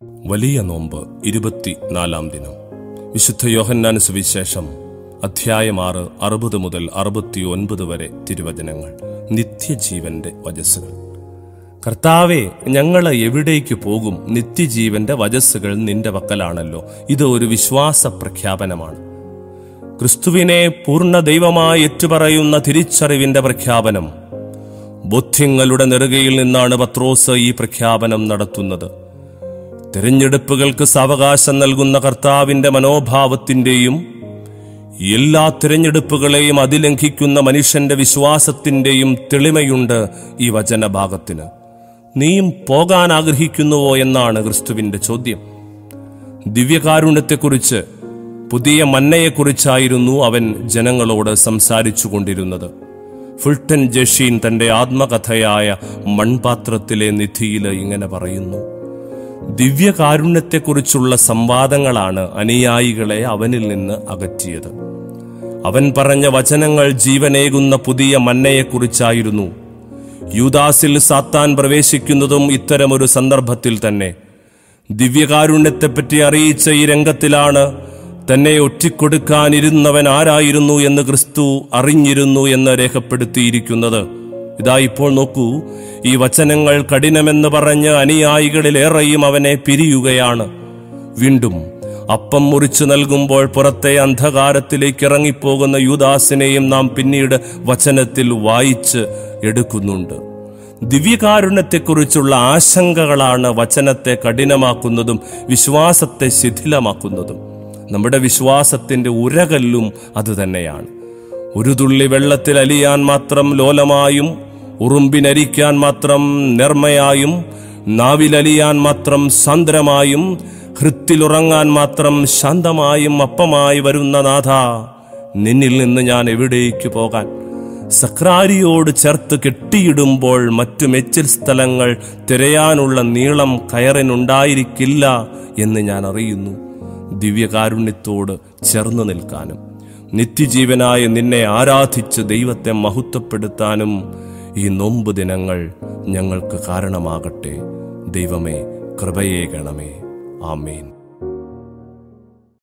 വലിയ നോമ്പ് ഇരുപത്തിനാലാം ദിനം വിശുദ്ധ യോഹന്നാന് സുവിശേഷം അധ്യായം ആറ് അറുപത് മുതൽ അറുപത്തി ഒൻപത് വരെ തിരുവചനങ്ങൾ നിത്യജീവന്റെ വചസ്സുകൾ കർത്താവെ ഞങ്ങൾ എവിടേക്ക് പോകും നിത്യജീവന്റെ വചസ്സുകൾ നിന്റെ പക്കലാണല്ലോ ഇത് ഒരു വിശ്വാസ പ്രഖ്യാപനമാണ് ക്രിസ്തുവിനെ പൂർണ്ണ ദൈവമായി ഏറ്റുപറയുന്ന തിരിച്ചറിവിന്റെ പ്രഖ്യാപനം ബുദ്ധിങ്ങളുടെ നെറുകയിൽ നിന്നാണ് പത്രോസ് ഈ പ്രഖ്യാപനം നടത്തുന്നത് തിരഞ്ഞെടുപ്പുകൾക്ക് സാവകാശം നൽകുന്ന കർത്താവിന്റെ മനോഭാവത്തിന്റെയും എല്ലാ തിരഞ്ഞെടുപ്പുകളെയും അതിലംഘിക്കുന്ന മനുഷ്യന്റെ വിശ്വാസത്തിന്റെയും തെളിമയുണ്ട് ഈ വചനഭാഗത്തിന് നീയും പോകാൻ ആഗ്രഹിക്കുന്നുവോ എന്നാണ് ക്രിസ്തുവിന്റെ ചോദ്യം ദിവ്യകാരുണ്യത്തെക്കുറിച്ച് പുതിയ മന്നയെക്കുറിച്ചായിരുന്നു അവൻ ജനങ്ങളോട് സംസാരിച്ചു കൊണ്ടിരുന്നത് ഫുൾട്ടൻ ജഷീൻ തന്റെ ആത്മകഥയായ മൺപാത്രത്തിലെ നിധിയിൽ ഇങ്ങനെ പറയുന്നു ദിവ്യകാരുണ്യത്തെക്കുറിച്ചുള്ള സംവാദങ്ങളാണ് അനുയായികളെ അവനിൽ നിന്ന് അകറ്റിയത് അവൻ പറഞ്ഞ വചനങ്ങൾ ജീവനേകുന്ന പുതിയ മന്നയെക്കുറിച്ചായിരുന്നു യൂദാസിൽ സാത്താൻ പ്രവേശിക്കുന്നതും ഇത്തരമൊരു സന്ദർഭത്തിൽ തന്നെ ദിവ്യകാരുണ്യത്തെപ്പറ്റി അറിയിച്ച ഈ രംഗത്തിലാണ് തന്നെ ഒറ്റിക്കൊടുക്കാനിരുന്നവൻ ആരായിരുന്നു എന്ന് ക്രിസ്തു അറിഞ്ഞിരുന്നു എന്ന് രേഖപ്പെടുത്തിയിരിക്കുന്നത് ഇതാ ഇപ്പോൾ നോക്കൂ ഈ വചനങ്ങൾ കഠിനമെന്ന് പറഞ്ഞ് അനുയായികളിലേറെയും അവനെ പിരിയുകയാണ് വീണ്ടും അപ്പം മുറിച്ചു നൽകുമ്പോൾ പുറത്തെ അന്ധകാരത്തിലേക്ക് ഇറങ്ങിപ്പോകുന്ന യൂദാസിനെയും നാം പിന്നീട് വചനത്തിൽ വായിച്ച് എടുക്കുന്നുണ്ട് ദിവ്യകാരുണ്യത്തെക്കുറിച്ചുള്ള ആശങ്കകളാണ് വചനത്തെ കഠിനമാക്കുന്നതും വിശ്വാസത്തെ ശിഥിലമാക്കുന്നതും നമ്മുടെ വിശ്വാസത്തിന്റെ ഉരകല്ലും അതുതന്നെയാണ് ഒരു തുള്ളി വെള്ളത്തിൽ അലിയാൻ മാത്രം ലോലമായും ഉറുമ്പിനരിക്കാൻ മാത്രം നിർമ്മയായും നാവിലലിയാൻ മാത്രം സാന്ദ്രമായും ഹൃത്തിലുറങ്ങാൻ മാത്രം ശാന്തമായും അപ്പമായി വരുന്ന നാഥ നിന്നിൽ നിന്ന് ഞാൻ എവിടേക്ക് പോകാൻ സക്രാരിയോട് ചേർത്ത് കെട്ടിയിടുമ്പോൾ മറ്റു മെച്ചിൽ സ്ഥലങ്ങൾ തിരയാനുള്ള നീളം കയറിനുണ്ടായിരിക്കില്ല എന്ന് ഞാൻ അറിയുന്നു ദിവ്യകാരുണ്യത്തോട് ചേർന്ന് നിൽക്കാനും നിത്യജീവനായ നിന്നെ ആരാധിച്ച് ദൈവത്തെ മഹത്വപ്പെടുത്താനും ഈ നോമ്പ് ദിനങ്ങൾ ഞങ്ങൾക്ക് കാരണമാകട്ടെ ദൈവമേ കൃപയേകണമേ ആമേൻ